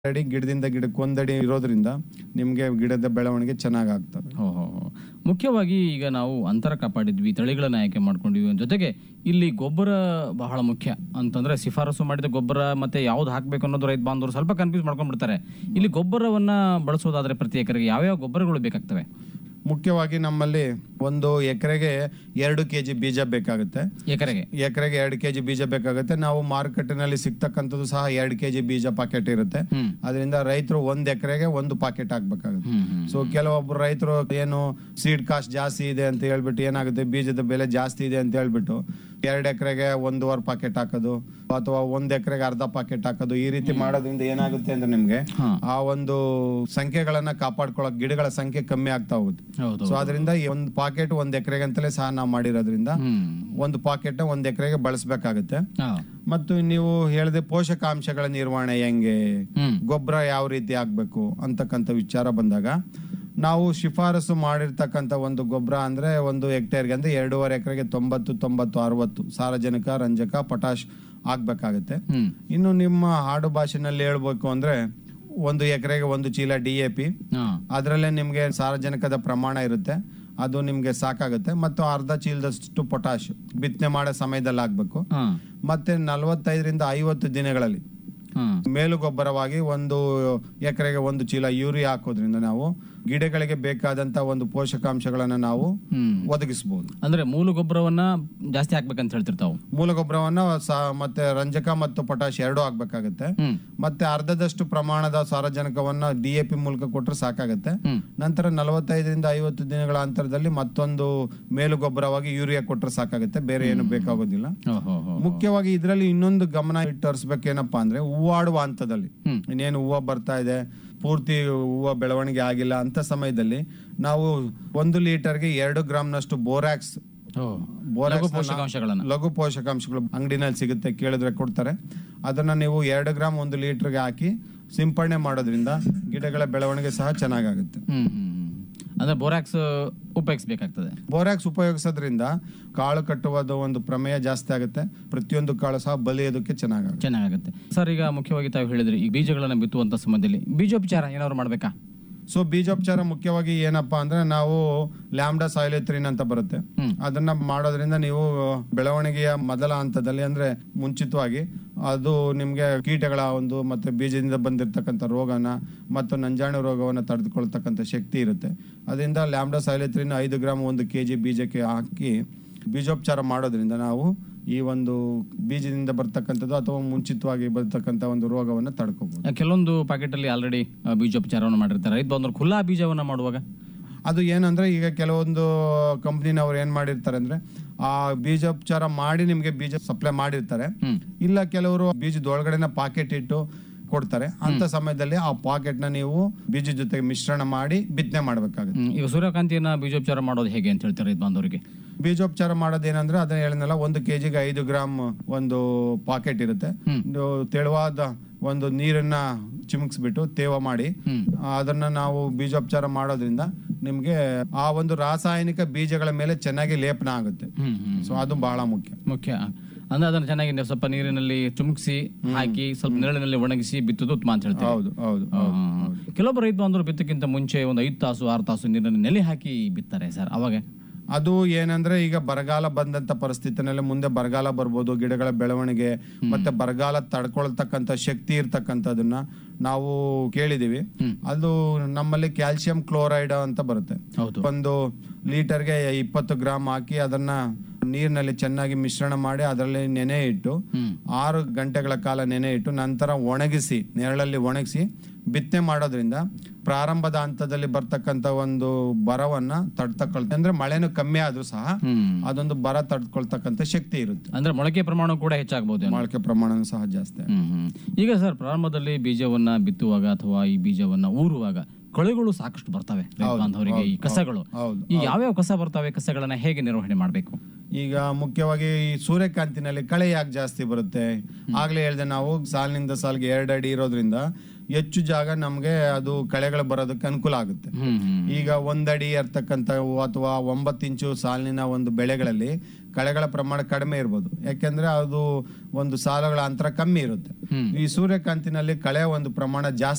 ಅಡಿ ಗಿಡದಿಂದ ಗಿಡಕ್ಕೆ ಒಂದಡಿ ಇರೋದ್ರಿಂದ ನಿಮಗೆ ಗಿಡದ ಬೆಳವಣಿಗೆ ಚೆನ್ನಾಗಿ ಆಗ್ತವೆ ಓಹೋ ಮುಖ್ಯವಾಗಿ ಈಗ ನಾವು ಅಂತರ ಕಾಪಾಡಿದ್ವಿ ತಳಿಗಳನ್ನ ಆಯ್ಕೆ ಮಾಡ್ಕೊಂಡಿವಿ ಜೊತೆಗೆ ಇಲ್ಲಿ ಗೊಬ್ಬರ ಬಹಳ ಮುಖ್ಯ ಅಂತಂದ್ರೆ ಶಿಫಾರಸು ಮಾಡಿದ ಗೊಬ್ಬರ ಮತ್ತೆ ಯಾವ್ದು ಹಾಕ್ಬೇಕು ಅನ್ನೋದು ರೈತ ಬಾಂಧವರು ಸ್ವಲ್ಪ ಕನ್ಫ್ಯೂಸ್ ಮಾಡ್ಕೊಂಡ್ಬಿಡ್ತಾರೆ ಇಲ್ಲಿ ಗೊಬ್ಬರವನ್ನ ಬಳಸೋದಾದ್ರೆ ಪ್ರತಿ ಎಕರೆಗೆ ಯಾವ್ಯಾವ ಗೊಬ್ಬರಗಳು ಬೇಕಾಗ್ತವೆ ಮುಖ್ಯವಾಗಿ ನಮ್ಮಲ್ಲಿ ಒಂದು ಎಕರೆಗೆ ಎರಡು ಕೆ ಜಿ ಬೀಜ ಬೇಕಾಗುತ್ತೆ ಎಕರೆಗೆ ಎಕರೆಗೆ ಎರಡು ಕೆ ಜಿ ಬೀಜ ಬೇಕಾಗುತ್ತೆ ನಾವು ಮಾರುಕಟ್ಟೆನಲ್ಲಿ ಸಿಗ್ತಕ್ಕಂಥದ್ದು ಸಹ ಎರಡು ಕೆ ಜಿ ಬೀಜ ಪಾಕೆಟ್ ಇರುತ್ತೆ ಹ್ಮ್. ಅದರಿಂದ ರೈತರು ಒಂದ್ ಎಕರೆಗೆ ಒಂದು ಪಾಕೆಟ್ ಹಾಕ್ಬೇಕಾಗುತ್ತೆ ಹ್ಮ್ ಹ್ಮ್ ಸೊ ಕೆಲವೊಬ್ರು ರೈತರು ಏನು ಸೀಡ್ ಕಾಸ್ಟ್ ಜಾಸ್ತಿ ಇದೆ ಅಂತ ಹೇಳ್ಬಿಟ್ಟು ಏನಾಗುತ್ತೆ ಬೀಜದ ಬೆಲೆ ಜಾಸ್ತಿ ಇದೆ ಅಂತ ಹೇಳ್ಬಿಟ್ಟು ಎರಡು ಎಕರೆಗೆ ಒಂದೂವರೆ ಪಾಕೆಟ್ ಹಾಕೋದು ಅಥವಾ ಒಂದ್ ಎಕರೆಗೆ ಅರ್ಧ ಪಾಕೆಟ್ ಹಾಕೋದು ಈ ರೀತಿ ಮಾಡೋದ್ರಿಂದ ಏನಾಗುತ್ತೆ ಅಂದ್ರೆ ನಿಮ್ಗೆ ಹಾ. ಆ ಒಂದು ಸಂಖ್ಯೆಗಳನ್ನ ಕಾಪಾಡ್ಕೊಳ್ಳೋಕೆ ಗಿಡಗಳ ಸಂಖ್ಯೆ ಕಮ್ಮಿ ಆಗ್ತಾ ಹೋಗುತ್ತೆ ಹೌದು ಸೊ ಅದರಿಂದ ಈ ಒಂದು ಪಾಕೆಟ್ ಒಂದ್ ಎಕರೆಗೆ ಅಂತಲೇ ಸಹ ನಾವು ಮಾಡಿರೋದ್ರಿಂದ ಹ್ಮ್ ಒಂದು ಪಾಕೆಟ್ ಒಂದ್ ಎಕರೆಗೆ ಬಳಸಬೇಕಾಗುತ್ತೆ ಹಾ. ಮತ್ತು ನೀವು ಹೇಳಿದೆ ಪೋಷಕಾಂಶಗಳ ನಿರ್ವಹಣೆ ಹೆಂಗೆ ಹ್ಮ್ ಗೊಬ್ಬರ ಯಾವ ರೀತಿ ಆಗ್ಬೇಕು ಅಂತಕ್ಕಂಥ ವಿಚಾರ ಬಂದಾಗ ನಾವು ಶಿಫಾರಸು ಮಾಡಿರ್ತಕ್ಕಂಥ ಒಂದು ಗೊಬ್ಬರ ಅಂದ್ರೆ ಒಂದು ಹೆಕ್ಟೇರ್ಗೆ ಅಂದ್ರೆ ಎರಡೂವರೆ ಎಕರೆಗೆ ತೊಂಬತ್ತು ತೊಂಬತ್ತು ಅರವತ್ತು ಸಾರಜನಕ ರಂಜಕ ಪೊಟಾಶ್ ಆಗ್ಬೇಕಾಗತ್ತೆ ಹ್ಮ್ ಇನ್ನು ನಿಮ್ಮ ಹಾಡು ಭಾಷೆನಲ್ಲಿ ಹೇಳ್ಬೇಕು ಅಂದ್ರೆ ಒಂದು ಎಕರೆಗೆ ಒಂದು ಚೀಲ ಡಿ ಎ ಪಿ ಹಾ. ಅದರಲ್ಲೇ ನಿಮಗೆ ಸಾರಜನಕದ ಪ್ರಮಾಣ ಇರುತ್ತೆ ಅದು ನಿಮಗೆ ಸಾಕಾಗುತ್ತೆ ಮತ್ತು ಅರ್ಧ ಚೀಲದಷ್ಟು ಪೊಟಾಶ್ ಬಿತ್ತನೆ ಮಾಡೋ ಸಮಯದಲ್ಲಿ ಆಗ್ಬೇಕು ಹಾ. ಮತ್ತೆ ನಲವತ್ತೈದರಿಂದ ಐವತ್ತು ದಿನಗಳಲ್ಲಿ ಹಾ. ಮೇಲು ಗೊಬ್ಬರವಾಗಿ ಒಂದು ಎಕರೆಗೆ ಒಂದು ಚೀಲ ಯೂರಿಯಾ ಹಾಕೋದ್ರಿಂದ ನಾವು ಗಿಡಗಳಿಗೆ ಬೇಕಾದಂತ ಒಂದು ಪೋಷಕಾಂಶಗಳನ್ನ ನಾವು ಹ್ಮ್ ಒದಗಿಸಬಹುದು ಅಂದ್ರೆ ಮೂಲ ಗೊಬ್ಬರವನ್ನ ಜಾಸ್ತಿ ಹಾಕ್ಬೇಕಂತ ಹೇಳ್ತಿರ್ತಾವು ಮೂಲ ಗೊಬ್ಬರವನ್ನ ಸ- ಮತ್ತೆ ರಂಜಕ ಮತ್ತು ಪೊಟಾಶ್ ಎರಡೂ ಆಗ್ಬೇಕಾಗತ್ತೆ ಹ್ಮ್ ಮತ್ತೆ ಅರ್ಧದಷ್ಟು ಪ್ರಮಾಣದ ಸಾರಜನಕವನ್ನ ಡಿ ಎ ಪಿ ಮೂಲಕ ಕೊಟ್ಟರೆ ಸಾಕಾಗತ್ತೆ ಹ್ಮ್ ನಂತರ ನಲವತ್ತೈದರಿಂದ ಐವತ್ತು ದಿನಗಳ ಅಂತರದಲ್ಲಿ ಮತ್ತೊಂದು ಮೇಲು ಗೊಬ್ಬರವಾಗಿ ಯೂರಿಯಾ ಕೊಟ್ಟರೆ ಸಾಕಾಗುತ್ತೆ ಬೇರೆ ಏನು ಬೇಕಾಗೋದಿಲ್ಲ ಓಹೋ ಹೋ. ಮುಖ್ಯವಾಗಿ ಇದರಲ್ಲಿ ಇನ್ನೊಂದು ಗಮನ ಇಟ್ಟು ಹರಿಸ್ಬೇಕೇನಪ್ಪಾ ಅಂದ್ರೆ ಹೂವಾಡುವ ಹಂತದಲ್ಲಿ ಹ್ಮ್. ಇನ್ನೇನು ಹೂವು ಬರ್ತಾ ಇದೆ ಪೂರ್ತಿ ಹೂವು ಬೆಳವಣಿಗೆ ಆಗಿಲ್ಲ ಅಂತ ಸಮಯದಲ್ಲಿ ನಾವು ಒಂದು ಲೀಟರ್ಗೆ ಎರಡು ಗ್ರಾಮ್ನಷ್ಟು ಬೋರಾಕ್ಸ್ ಓ. ಬೋರಾಕ್ಸ್ ಲಘು ಪೋಷಕಾಂಶಗಳನ್ನ ಲಘು ಪೋಷಕಾಂಶಗಳು ಅಂಗಡಿನಲ್ಲಿ ಸಿಗುತ್ತೆ ಕೇಳಿದ್ರೆ ಕೊಡ್ತಾರೆ ಅದನ್ನ ನೀವು ಎರಡು ಗ್ರಾಮ್ ಒಂದು ಲೀಟರ್ಗೆ ಹಾಕಿ ಸಿಂಪಡಣೆ ಮಾಡೋದ್ರಿಂದ ಗಿಡಗಳ ಬೆಳವಣಿಗೆ ಸಹ ಚೆನ್ನಾಗಾಗುತ್ತೆ ಹ್ಮ್ ಹ್ಮ್ ಹ್ಮ್. ಅಂದ್ರೆ ಬೋರಾಕ್ಸ್ ಉಪಯೋಗಿಸ್ಬೇಕಾಗ್ತದೆ ಬೋರಾಕ್ಸ್ ಉಪಯೋಗಿಸೋದ್ರಿಂದ ಕಾಳು ಕಟ್ಟುವುದು ಒಂದು ಪ್ರಮೇಯ ಜಾಸ್ತಿ ಆಗುತ್ತೆ ಪ್ರತಿಯೊಂದು ಕಾಳು ಸಹ ಬಲಿಯೋದಕ್ಕೆ ಚೆನ್ನಾಗಾಗುತ್ತೆ ಚೆನ್ನಾಗುತ್ತೆ ಸರ್ ಈಗ ಮುಖ್ಯವಾಗಿ ತಾವು ಹೇಳಿದ್ರಿ ಈ ಬೀಜಗಳನ್ನ ಬಿತ್ತುವಂತ ಸಮಯದಲ್ಲಿ ಬೀಜೋಪಚಾರ ಏನಾದ್ರು ಮಾಡ್ಬೇಕಾ ಸೊ ಬೀಜೋಪಚಾರ ಮುಖ್ಯವಾಗಿ ಏನಪ್ಪಾ ಅಂದ್ರೆ ನಾವು ಲ್ಯಾಂಬ್ಡಾ ಸಾಯಿಲೆತ್ರಿನ್ ಅಂತ ಬರುತ್ತೆ ಹ್ಮ್. ಅದನ್ನ ಮಾಡೋದ್ರಿಂದ ನೀವು ಬೆಳವಣಿಗೆಯ ಮೊದಲ ಹಂತದಲ್ಲಿ ಅಂದ್ರೆ ಮುಂಚಿತವಾಗಿ ಅದು ನಿಮ್ಗೆ ಕೀಟಗಳ ಒಂದು ಮತ್ತೆ ಬೀಜದಿಂದ ಬಂದಿರತಕ್ಕಂಥ ರೋಗನ ಮತ್ತು ನಂಜಾಣು ರೋಗವನ್ನು ತಡೆದುಕೊಳ್ತಕ್ಕಂಥ ಶಕ್ತಿ ಇರುತ್ತೆ ಅದರಿಂದ ಲ್ಯಾಂಬ್ಡಾ ಸಾಯಿಲೆತ್ರಿನ್ ಐದು ಗ್ರಾಮ್ ಒಂದು ಕೆ ಜಿ ಬೀಜಕ್ಕೆ ಹಾಕಿ ಬೀಜೋಪಚಾರ ಮಾಡೋದ್ರಿಂದ ನಾವು ಈ ಒಂದು ಬೀಜದಿಂದ ಬರ್ತಕ್ಕಂಥದ್ದು ಅಥವಾ ಮುಂಚಿತವಾಗಿ ಬರ್ತಕ್ಕಂಥ ಒಂದು ರೋಗವನ್ನು ತಡ್ಕೋಬಹುದು ಕೆಲವೊಂದು ಪಾಕೆಟ್ ಅಲ್ಲಿ ಆಲ್ರೆಡಿ ಬೀಜೋಪಚಾರವನ್ನು ಮಾಡಿರ್ತಾರೆ ರೈತ ಬಂದ್ರು ಖುಲ್ಲಾ ಬೀಜವನ್ನ ಮಾಡುವಾಗ ಅದು ಏನಂದ್ರೆ ಈಗ ಕೆಲವೊಂದು ಕಂಪ್ನಿನವ್ರು ಏನ್ ಮಾಡಿರ್ತಾರೆ ಅಂದ್ರೆ ಆ ಬೀಜೋಪಚಾರ ಮಾಡಿ ನಿಮ್ಗೆ ಬೀಜ ಸಪ್ಲೈ ಮಾಡಿರ್ತಾರೆ ಹ್ಮ್ ಇಲ್ಲ ಕೆಲವರು ಬೀಜದ ಒಳಗಡೆನ ಪಾಕೆಟ್ ಇಟ್ಟು ಕೊಡ್ತಾರೆ ಅಂತ ಸಮಯದಲ್ಲಿ ಆ ಪಾಕೆಟ್ ನ ನೀವು ಬೀಜ ಜೊತೆಗೆ ಮಿಶ್ರಣ ಮಾಡಿ ಬಿತ್ತನೆ ಮಾಡ್ಬೇಕಾಗುತ್ತೆ ಹ್ಮ್. ಈಗ ಸೂರ್ಯಕಾಂತಿಯನ್ನ ಬೀಜೋಪಚಾರ ಮಾಡೋದು ಹೇಗೆ ಅಂತ ಹೇಳ್ತಾರೆ ರೈತ ಬಾಂಧವರಿಗೆ ಬೀಜೋಪಚಾರ ಮಾಡೋದೇನಂದ್ರೆ ಅದನ್ನ ಹೇಳಿದ್ನಲ್ಲ ಒಂದು ಕೆಜಿಗೆ ಐದು ಗ್ರಾಮ್ ಒಂದು ಪಾಕೆಟ್ ಇರುತ್ತೆ ಹ್ಮ್. ನೀವು ತೆಳುವಾದ ಒಂದು ನೀರನ್ನ ಚಿಮುಕ್ಸ್ಬಿಟ್ಟು ತೇವ ಮಾಡಿ ಹ್ಮ್ ಆ, ಅದನ್ನ ನಾವು ಬೀಜೋಪಚಾರ ಮಾಡೋದ್ರಿಂದ ನಿಮ್ಗೆ ಆ ಒಂದು ರಾಸಾಯನಿಕ ಬೀಜಗಳ ಮೇಲೆ ಚೆನ್ನಾಗಿ ಲೇಪನ ಆಗುತ್ತೆ ಹ್ಮ್ ಹ್ಮ್ ಸೊ ಅದು ಬಹಳ ಮುಖ್ಯ ಮುಖ್ಯ ಅಂದ್ರೆ ಅದನ್ನ ಚೆನ್ನಾಗಿ ನೀವು ಸ್ವಲ್ಪ ನೀರಿನಲ್ಲಿ ಚುಮುಕ್ಸಿ ಹಾಕಿ ಸ್ವಲ್ಪ ನೆರಳಿನಲ್ಲಿ ಒಣಗಿಸಿ ಬಿತ್ತುದು ಉತ್ತಮ ಅಂತ ಹೇಳ್ತಾರೆ ಹೌದು ಹೌದು ಆ, ಕೆಲವೊಬ್ಬರು ರೈತ ಬಾಂಧವರು ಬಿತ್ತಕ್ಕಿಂತ ಮುಂಚೆ ಒಂದು ಐದು ತಾಸು ಆರು ತಾಸು ನೀರನ್ನು ನೆಲೆ ಹಾಕಿ ಬಿತ್ತಾರೆ ಸರ್ ಅವಾಗ ಅದು ಏನಂದ್ರೆ ಈಗ ಬರಗಾಲ ಬಂದಂತ ಪರಿಸ್ಥಿತಿನಲ್ಲಿ ಮುಂದೆ ಬರಗಾಲ ಬರ್ಬೋದು ಗಿಡಗಳ ಬೆಳವಣಿಗೆ ಮತ್ತೆ ಬರಗಾಲ ತಡ್ಕೊಳ್ತಕ್ಕಂತ ಶಕ್ತಿ ಇರ್ತಕ್ಕಂಥದನ್ನ ನಾವು ಕೇಳಿದೀವಿ ಹ್ಮ್. ಅದು ನಮ್ಮಲ್ಲಿ ಕ್ಯಾಲ್ಸಿಯಂ ಕ್ಲೋರೈಡ್ ಅಂತ ಬರುತ್ತೆ ಹೌದು ಒಂದು ಲೀಟರ್ಗೆ ಇಪ್ಪತ್ತು ಗ್ರಾಮ್ ಹಾಕಿ ಅದನ್ನ ನೀರಿನಲ್ಲಿ ಚೆನ್ನಾಗಿ ಮಿಶ್ರಣ ಮಾಡಿ ಅದರಲ್ಲಿ ನೆನೆ ಇಟ್ಟು ಹ್ಮ್ ಆರು ಗಂಟೆಗಳ ಕಾಲ ನೆನೆ ಇಟ್ಟು ನಂತರ ಒಣಗಿಸಿ ನೆರಳಲ್ಲಿ ಒಣಗಿಸಿ ಬಿತ್ತನೆ ಮಾಡೋದ್ರಿಂದ ಪ್ರಾರಂಭದ ಹಂತದಲ್ಲಿ ಬರ್ತಕ್ಕಂಥ ಒಂದು ಬರವನ್ನ ತಡ್ತಕೊಳ್ತ ಅಂದ್ರೆ ಮಳೆನೂ ಕಮ್ಮಿ ಆದ್ರೂ ಸಹ ಹ್ಮ್ ಅದೊಂದು ಬರ ತಡ್ಕೊಳ್ತಕ್ಕಂಥ ಶಕ್ತಿ ಇರುತ್ತೆ ಅಂದ್ರೆ ಮೊಳಕೆ ಪ್ರಮಾಣ ಕೂಡ ಹೆಚ್ಚಾಗಬಹುದು ಮೊಳಕೆ ಪ್ರಮಾಣ ಸಹ ಜಾಸ್ತಿ ಹ್ಮ್ ಹ್ಮ್. ಈಗ ಸರ್ ಪ್ರಾರಂಭದಲ್ಲಿ ಬೀಜವನ್ನ ಬಿತ್ತುವಾಗ ಅಥವಾ ಈ ಬೀಜವನ್ನ ಊರುವಾಗ ಕಳೆಗಳು ಸಾಕಷ್ಟು ಬರ್ತವೆ ರೈತ ಬಾಂಧವರಿಗೆ ಈ ಕಸಗಳು ಹೌದು ಈ ಯಾವ್ಯಾವ ಕಸ ಬರ್ತವೆ ಕಸಗಳನ್ನ ಹೇಗೆ ನಿರ್ವಹಣೆ ಮಾಡಬೇಕು ಈಗ ಮುಖ್ಯವಾಗಿ ಈ ಸೂರ್ಯಕಾಂತಿನಲ್ಲಿ ಕಳೆ ಯಾಕೆ ಜಾಸ್ತಿ ಬರುತ್ತೆ ಆಗ್ಲೇ ಹೇಳ್ದೆ ನಾವು ಸಾಲಿನಿಂದ ಸಾಲಿಗೆ ಎರಡು ಅಡಿ ಇರೋದ್ರಿಂದ ಹೆಚ್ಚು ಜಾಗ ನಮ್ಗೆ ಅದು ಕಳೆಗಳು ಬರೋದಕ್ಕೆ ಅನುಕೂಲ ಆಗುತ್ತೆ ಹ್ಮ್ ಹ್ಮ್ ಈಗ ಒಂದಡಿ ಇರ್ತಕ್ಕಂಥವು ಅಥವಾ ಒಂಬತ್ತು ಇಂಚು ಸಾಲಿನ ಒಂದು ಬೆಳೆಗಳಲ್ಲಿ ಕಳೆಗಳ ಪ್ರಮಾಣ ಕಡಿಮೆ ಇರ್ಬೋದು ಯಾಕೆಂದ್ರೆ ಅದು ಒಂದು ಸಾಲುಗಳ ಅಂತರ ಕಮ್ಮಿ ಇರುತ್ತೆ ಹ್ಮ್ ಈ ಸೂರ್ಯಕಾಂತಿನಲ್ಲಿ ಕಳೆ ಒಂದು ಪ್ರಮಾಣ ಜಾಸ್ತಿ